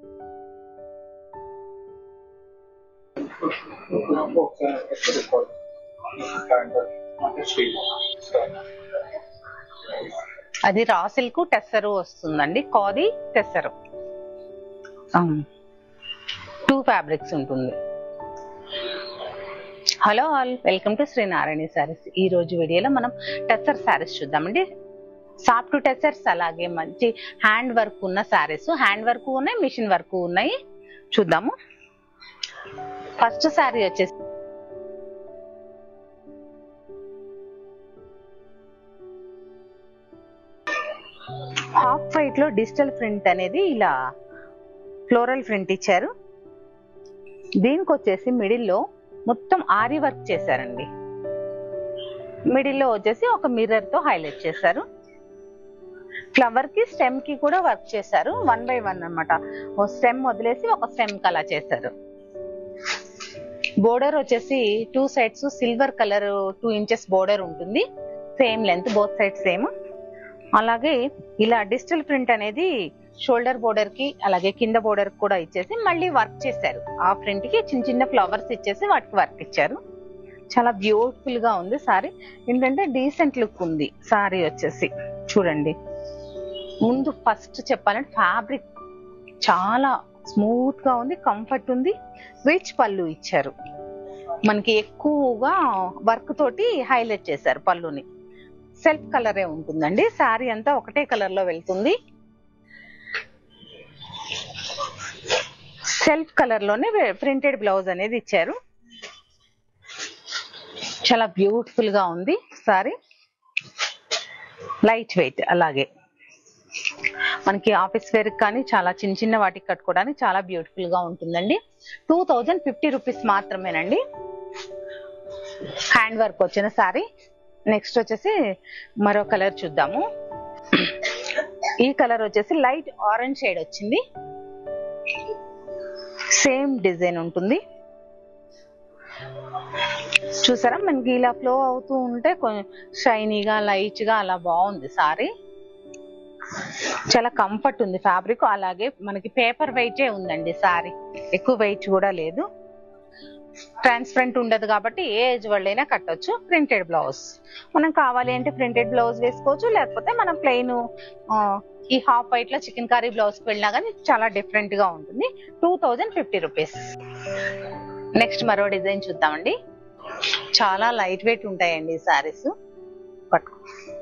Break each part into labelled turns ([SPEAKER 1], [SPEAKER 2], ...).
[SPEAKER 1] అది raw silk tussar వస్తుందండి కాది టెస్సరు టూ ఫ్యాబ్రిక్స్ ఉంటుంది hello all welcome to Sri Narayana saris ఈ రోజు వీడియోలో మనం టెస్సర్ సారీస్ చూద్దామండి సాఫ్ట్ టెస్సర్స్ అలాగే మంచి హ్యాండ్ వర్క్ ఉన్న సారీస్ హ్యాండ్ వర్క్ ఉన్నాయి మిషన్ వర్క్ ఉన్నాయి చూద్దాము ఫస్ట్ సారీ వచ్చేసి హాఫ్ వైట్ లో డిజిటల్ ప్రింట్ అనేది ఇలా ఫ్లోరల్ ప్రింట్ ఇచ్చారు దీనికి వచ్చేసి మిడిల్ లో మొత్తం ఆరి వర్క్ చేశారండి మిడిల్ లో వచ్చేసి ఒక మిర్రర్ తో హైలైట్ చేశారు ఫ్లవర్ కి స్టెమ్ కి కూడా వర్క్ చేశారు వన్ బై వన్ అనమాట స్టెమ్ వదిలేసి ఒక స్టెమ్ కి అలా చేశారు బోర్డర్ వచ్చేసి two sides silver colour two inches border ఉంటుంది same length both side same అలాగే ఇలా డిజిటల్ ప్రింట్ అనేది షోల్డర్ బోర్డర్ కి అలాగే కింద బోర్డర్ కూడా ఇచ్చేసి మళ్ళీ వర్క్ చేశారు ఆ ప్రింట్ కి చిన్న చిన్న ఫ్లవర్స్ ఇచ్చేసి వాటికి వర్క్ ఇచ్చారు చాలా బ్యూటిఫుల్ గా ఉంది సారీ ఏంటంటే డీసెంట్ లుక్ ఉంది సారీ వచ్చేసి చూడండి ముందు ఫస్ట్ చెప్పాలంటే ఫ్యాబ్రిక్ చాలా స్మూత్ గా ఉంది కంఫర్ట్ ఉంది రిచ్ పళ్ళు ఇచ్చారు మనకి ఎక్కువగా వర్క్ తోటి హైలైట్ చేశారు పళ్ళుని సెల్ఫ్ కలరే ఉంటుందండి శారీ అంతా ఒకటే కలర్ లో వెళ్తుంది సెల్ఫ్ కలర్ లోనే ప్రింటెడ్ బ్లౌజ్ అనేది ఇచ్చారు చాలా బ్యూటిఫుల్ గా ఉంది సారీ లైట్ వెయిట్ అలాగే మనకి ఆఫీస్ వేర్ కానీ చాలా చిన్న చిన్న వాటికి కట్టుకోవడానికి చాలా బ్యూటిఫుల్ గా ఉంటుందండి టూ థౌజండ్ ఫిఫ్టీ రూపీస్ మాత్రమేనండి హ్యాండ్ వర్క్ వచ్చిన సారీ నెక్స్ట్ వచ్చేసి మరో కలర్ చూద్దాము ఈ కలర్ వచ్చేసి లైట్ ఆరెంజ్ షేడ్ వచ్చింది సేమ్ డిజైన్ ఉంటుంది చూసారా మనకి ఇలా ఫ్లో అవుతూ ఉంటే కొంచెం షైనీగా లైట్ గా అలా బాగుంది సారీ చాలా కంఫర్ట్ ఉంది ఫ్యాబ్రిక్ అలాగే మనకి పేపర్ వెయిటే ఉందండి సారీ ఎక్కువ వెయిట్ కూడా లేదు ట్రాన్స్పరెంట్ ఉండదు కాబట్టి ఏ ఏజ్ వాళ్ళైనా కట్టొచ్చు ప్రింటెడ్ బ్లౌజ్ మనం కావాలి అంటే ప్రింటెడ్ బ్లౌజ్ వేసుకోవచ్చు లేకపోతే మనం ప్లెయిన్ ఈ హాఫ్ వైట్ లో చికెన్ కర్రీ బ్లౌజ్ కి వెళ్ళినా కానీ చాలా డిఫరెంట్ గా ఉంటుంది two thousand fifty rupees next మరో డిజైన్ చూద్దామండి చాలా లైట్ వెయిట్ ఉంటాయండి ఈ సారీస్ పట్టుకో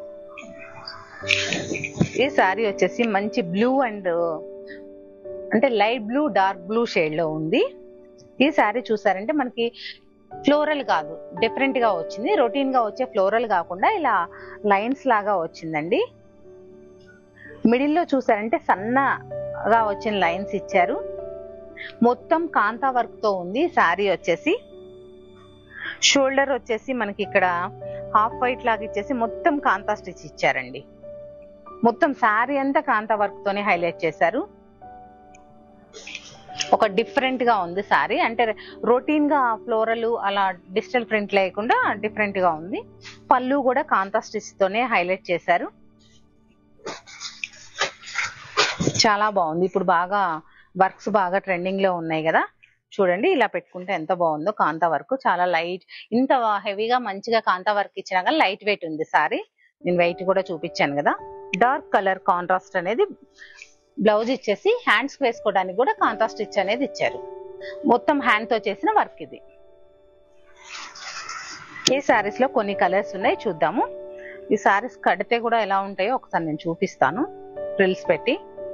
[SPEAKER 1] ఈ సారీ వచ్చేసి మంచి బ్లూ అండ్ అంటే light blue dark blue shade లో ఉంది ఈ శారీ చూసారంటే మనకి ఫ్లోరల్ కాదు డిఫరెంట్ గా వచ్చింది రొటీన్ గా వచ్చే ఫ్లోరల్ కాకుండా ఇలా లైన్స్ లాగా వచ్చిందండి మిడిల్ లో చూసారంటే సన్నగా వచ్చిన లైన్స్ ఇచ్చారు మొత్తం కాంతా వర్క్ తో ఉంది శారీ వచ్చేసి షోల్డర్ వచ్చేసి మనకి ఇక్కడ హాఫ్ వైట్ లాగా ఇచ్చేసి మొత్తం కాంతా స్టిచ్ ఇచ్చారండి మొత్తం శారీ అంతా కాంతా వర్క్ తోనే హైలైట్ చేశారు ఒక డిఫరెంట్ గా ఉంది సారీ అంటే రొటీన్ గా ఫ్లోరల్ అలా డిజిటల్ ప్రింట్ లేకుండా డిఫరెంట్ గా ఉంది పళ్ళు కూడా కాంతా స్టిచ్ తోనే హైలైట్ చేశారు చాలా బాగుంది ఇప్పుడు బాగా వర్క్స్ బాగా ట్రెండింగ్ లో ఉన్నాయి కదా చూడండి ఇలా పెట్టుకుంటే ఎంత బాగుందో కాంతా వర్క్ చాలా లైట్ ఇంత హెవీగా మంచిగా కాంతా వర్క్ ఇచ్చినా కానీ లైట్ వెయిట్ ఉంది సారీ నేను వెయిట్ కూడా చూపించాను కదా డార్క్ కలర్ కాంట్రాస్ట్ అనేది బ్లౌజ్ ఇచ్చేసి హ్యాండ్స్ వేసుకోవడానికి కూడా కాంతా స్టిచ్ అనేది ఇచ్చారు మొత్తం హ్యాండ్ తో చేసిన వర్క్ ఇది ఈ సారీస్ లో కొన్ని కలర్స్ ఉన్నాయి చూద్దాము ఈ సారీస్ కడితే కూడా ఎలా ఉంటాయో ఒకసారి నేను చూపిస్తాను ఫ్రిల్స్ పెట్టి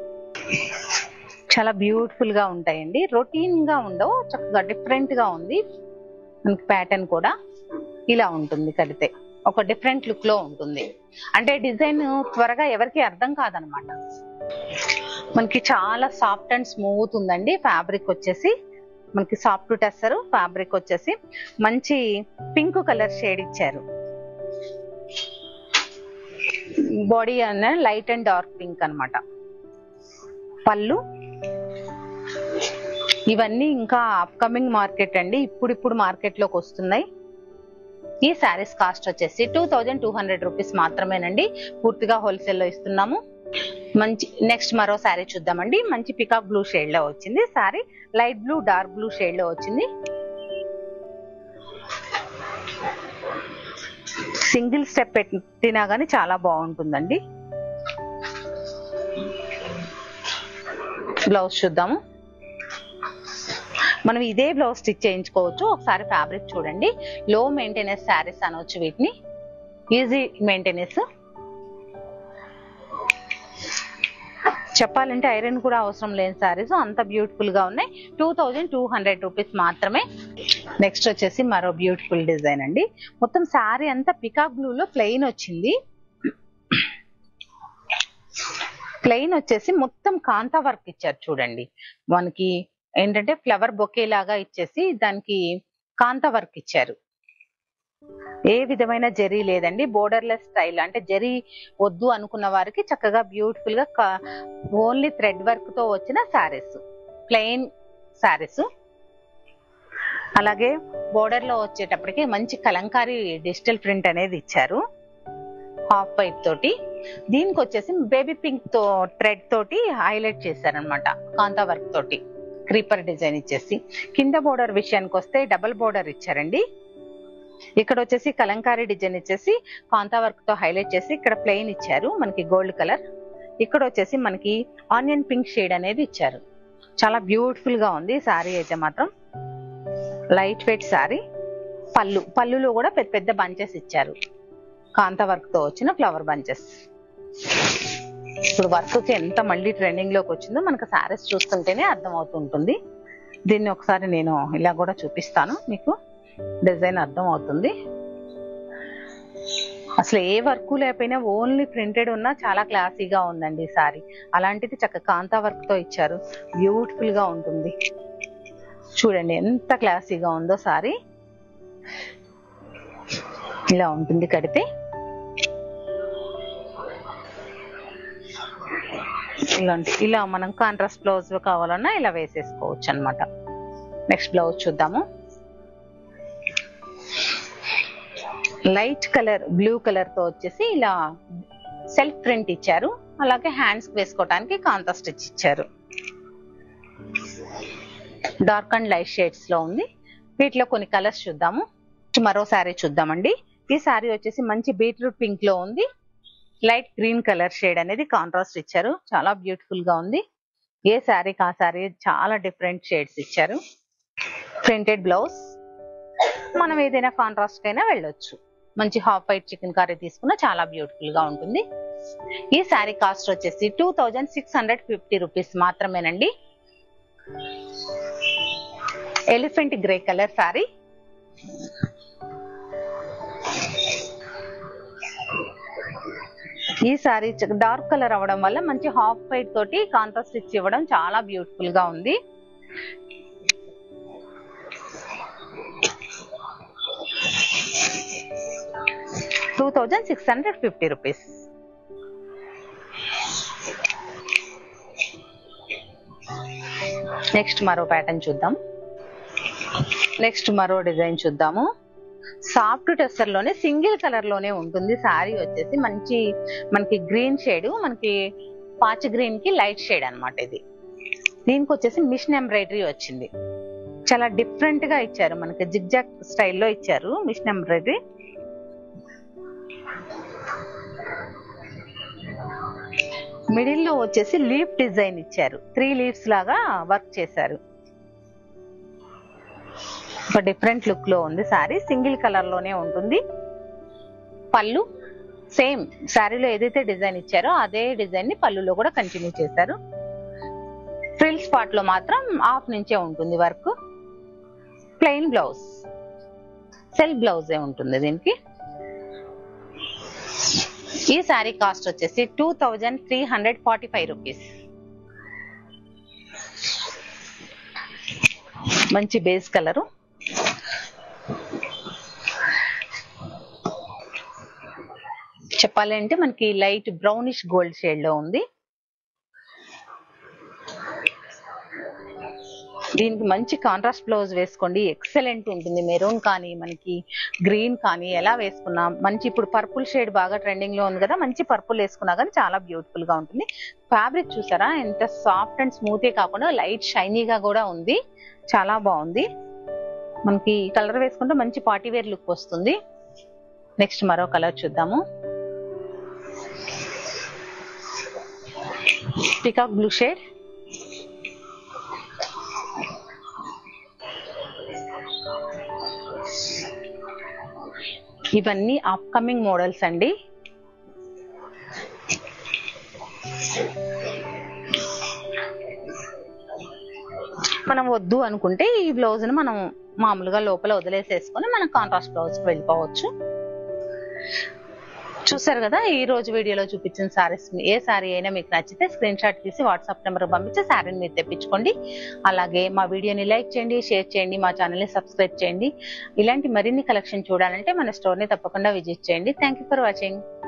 [SPEAKER 1] చాలా బ్యూటిఫుల్ గా ఉంటాయండి రొటీన్ గా ఉండవు చక్కగా డిఫరెంట్ గా ఉంది మనకి ప్యాటర్న్ కూడా ఇలా ఉంటుంది కడితే ఒక డిఫరెంట్ లుక్ లో ఉంటుంది అంటే డిజైన్ త్వరగా ఎవరికి అర్థం కాదనమాట మనకి చాలా సాఫ్ట్ అండ్ స్మూత్ ఉందండి ఫ్యాబ్రిక్ వచ్చేసి మనకి సాఫ్ట్ టెస్సర్ ఫ్యాబ్రిక్ వచ్చేసి మంచి పింక్ కలర్ షేడ్ ఇచ్చారు బాడీ అనే లైట్ అండ్ డార్క్ పింక్ అన్నమాట పళ్ళు ఇవన్నీ ఇంకా అప్కమింగ్ మార్కెట్ అండి ఇప్పుడిప్పుడు మార్కెట్ లోకి వస్తున్నాయి ఈ శారీస్ కాస్ట్ వచ్చేసి two thousand two hundred rupees మాత్రమేనండి పూర్తిగా హోల్సేల్ లో ఇస్తున్నాము మంచి నెక్స్ట్ మరో శారీ చూద్దామండి మంచి పికాక్ బ్లూ షేడ్ లో వచ్చింది sari light blue dark blue shade లో వచ్చింది సింగిల్ స్టెప్ పెట్టినా గానీ చాలా బాగుంటుందండి బ్లౌజ్ చూద్దాము మనం ఇదే బ్లౌజ్ స్టిచ్ చేయించుకోవచ్చు ఒకసారి ఫ్యాబ్రిక్ చూడండి లో మెయింటెనెన్స్ శారీస్ అనవచ్చు వీటిని ఈజీ మెయింటెనెన్స్ చెప్పాలంటే ఐరన్ కూడా అవసరం లేని శారీస్ అంత బ్యూటిఫుల్ గా ఉన్నాయి two thousand two hundred rupees మాత్రమే నెక్స్ట్ వచ్చేసి మరో బ్యూటిఫుల్ డిజైన్ అండి మొత్తం శారీ అంతా పికాక్ బ్లూ లో ప్లెయిన్ వచ్చింది ప్లెయిన్ వచ్చేసి మొత్తం కాంతా వర్క్ ఇచ్చారు చూడండి మనకి ఏంటంటే ఫ్లవర్ బొకే లాగా ఇచ్చేసి దానికి కాంతా వర్క్ ఇచ్చారు ఏ విధమైన జరీ లేదండి బోర్డర్లెస్ స్టైల్ అంటే జరీ వద్దు అనుకున్న వారికి చక్కగా బ్యూటిఫుల్ గా ఓన్లీ థ్రెడ్ వర్క్ తో వచ్చిన శారీస్ ప్లెయిన్ శారీస్ అలాగే బోర్డర్ లో వచ్చేటప్పటికి మంచి కలంకారీ డిజిటల్ ప్రింట్ అనేది ఇచ్చారు హాఫ్ వైట్ తోటి దీనికి వచ్చేసి బేబీ పింక్ తో థ్రెడ్ తోటి హైలైట్ చేశారనమాట కాంతా వర్క్ తోటి క్రీపర్ డిజైన్ ఇచ్చేసి కింద బోర్డర్ విషయానికి వస్తే డబుల్ బోర్డర్ ఇచ్చారండి ఇక్కడ వచ్చేసి కలంకారీ డిజైన్ ఇచ్చేసి కాంతా వర్క్ తో హైలైట్ చేసి ఇక్కడ ప్లెయిన్ ఇచ్చారు మనకి గోల్డ్ కలర్ ఇక్కడ వచ్చేసి మనకి ఆనియన్ పింక్ షేడ్ అనేది ఇచ్చారు చాలా బ్యూటిఫుల్ గా ఉంది శారీ అయితే మాత్రం లైట్ వెయిట్ శారీ పళ్ళు పళ్ళులో కూడా పెద్ద పెద్ద బంచెస్ ఇచ్చారు కాంతా వర్క్ తో వచ్చిన ఫ్లవర్ బంచెస్ ఇప్పుడు వర్క్ కి ఎంత మళ్ళీ ట్రెండింగ్ లోకి వచ్చిందో మనకు శారీస్ చూస్తుంటేనే అర్థం అవుతుంటుంది దీన్ని ఒకసారి నేను ఇలా కూడా చూపిస్తాను మీకు డిజైన్ అర్థం అవుతుంది అసలు ఏ వర్క్ లేకపోయినా ఓన్లీ ప్రింటెడ్ ఉన్నా చాలా క్లాసీగా ఉందండి ఈ సారీ అలాంటిది చక్క కాంతా వర్క్ తో ఇచ్చారు బ్యూటిఫుల్ గా ఉంటుంది చూడండి ఎంత క్లాసీగా ఉందో సారీ ఇలా ఉంటుంది కడితే ఇలాంటి ఇలా మనం కాంట్రాస్ట్ బ్లౌజ్ కావాలన్నా ఇలా వేసేసుకోవచ్చు అన్నమాట నెక్స్ట్ బ్లౌజ్ చూద్దాము లైట్ కలర్ బ్లూ కలర్ తో వచ్చేసి ఇలా సెల్ఫ్ ప్రింట్ ఇచ్చారు అలాగే హ్యాండ్స్ వేసుకోవడానికి కాంతా స్టిచ్ ఇచ్చారు డార్క్ అండ్ లైట్ షేడ్స్ లో ఉంది వీటిలో కొన్ని కలర్స్ చూద్దాము మరో శారీ చూద్దామండి ఈ శారీ వచ్చేసి మంచి బీట్రూట్ పింక్ లో ఉంది లైట్ గ్రీన్ కలర్ షేడ్ అనేది కాంట్రాస్ట్ ఇచ్చారు చాలా బ్యూటిఫుల్ గా ఉంది ఏ శారీకి ఆ శారీ చాలా డిఫరెంట్ షేడ్స్ ఇచ్చారు ప్రింటెడ్ బ్లౌజ్ మనం ఏదైనా కాంట్రాస్ట్ అయినా వెళ్ళొచ్చు మంచి హాఫ్ వైట్ చికెన్ కర్రీ తీసుకున్న చాలా బ్యూటిఫుల్ గా ఉంటుంది ఈ శారీ కాస్ట్ వచ్చేసి two thousand six hundred fifty rupees మాత్రమేనండి ఎలిఫెంట్ గ్రే కలర్ శారీ ఈ శారీ డార్క్ కలర్ అవ్వడం వల్ల మంచి హాఫ్ వైట్ తోటి కాంట్రాస్ట్ ఇచ్చి ఇవ్వడం చాలా బ్యూటిఫుల్ గా ఉంది two thousand six hundred fifty rupees next మరో ప్యాటర్న్ చూద్దాం నెక్స్ట్ మరో డిజైన్ చూద్దాము సాఫ్ట్ టెస్టర్ లోనే సింగిల్ కలర్ లోనే ఉంటుంది శారీ వచ్చేసి మంచి మనకి గ్రీన్ షేడ్ మనకి పాచ్ గ్రీన్ కి లైట్ షేడ్ అన్నమాట ఇది దీనికి వచ్చేసి మిషన్ ఎంబ్రాయిడరీ వచ్చింది చాలా డిఫరెంట్ గా ఇచ్చారు మనకి జిగ్జాక్ స్టైల్లో ఇచ్చారు మిషన్ ఎంబ్రాయిడరీ మిడిల్ లో వచ్చేసి లీఫ్ డిజైన్ ఇచ్చారు త్రీ లీవ్స్ లాగా వర్క్ చేశారు ఒక డిఫరెంట్ లుక్ లో ఉంది సారీ సింగిల్ కలర్ లోనే ఉంటుంది పళ్ళు సేమ్ శారీలో ఏదైతే డిజైన్ ఇచ్చారో అదే డిజైన్ ని పళ్ళులో కూడా కంటిన్యూ చేశారు ఫ్రిల్స్ పార్ట్ లో మాత్రం హాఫ్ నుంచే ఉంటుంది వర్క్ ప్లెయిన్ బ్లౌజ్ సెల్ఫ్ బ్లౌజే ఉంటుంది దీనికి ఈ శారీ కాస్ట్ వచ్చేసి two thousand three hundred forty five rupees మంచి బేస్ కలరు చెప్పాలి అంటే మనకి లైట్ బ్రౌనిష్ గోల్డ్ షేడ్ లో ఉంది దీనికి మంచి కాంట్రాస్ట్ బ్లౌజ్ వేసుకోండి ఎక్సలెంట్ ఉంటుంది మెరూన్ కానీ మనకి గ్రీన్ కానీ ఎలా వేసుకున్నా మంచి ఇప్పుడు పర్పుల్ షేడ్ బాగా ట్రెండింగ్ లో ఉంది కదా మంచి పర్పుల్ వేసుకున్నా కానీ చాలా బ్యూటిఫుల్ గా ఉంటుంది ఫ్యాబ్రిక్ చూసారా ఎంత సాఫ్ట్ అండ్ స్మూత్ కాకుండా లైట్ షైనీగా కూడా ఉంది చాలా బాగుంది మనకి కలర్ వేసుకుంటే మంచి పార్టీ వేర్ లుక్ వస్తుంది నెక్స్ట్ మరో కలర్ చూద్దాము పికాక్ బ్లూ షేడ్ ఇవన్నీ అప్కమింగ్ మోడల్స్ అండి మనం వద్దు అనుకుంటే ఈ బ్లౌజ్ ని మనం మామూలుగా లోపల వదిలేసేసుకొని మనం కాంట్రాస్ట్ బ్లౌజ్ కి వెళ్ళిపోవచ్చు చూసారు కదా ఈ రోజు వీడియోలో చూపించిన సారీస్ ఏ సారీ అయినా మీకు నచ్చితే స్క్రీన్ షాట్ తీసి వాట్సాప్ నెంబర్ పంపించి సారీని మీరు తెప్పించుకోండి అలాగే మా వీడియోని లైక్ చేయండి షేర్ చేయండి మా ఛానల్ని సబ్స్క్రైబ్ చేయండి ఇలాంటి మరిన్ని కలెక్షన్ చూడాలంటే మన స్టోర్ని తప్పకుండా విజిట్ చేయండి థ్యాంక్ ఫర్ వాచింగ్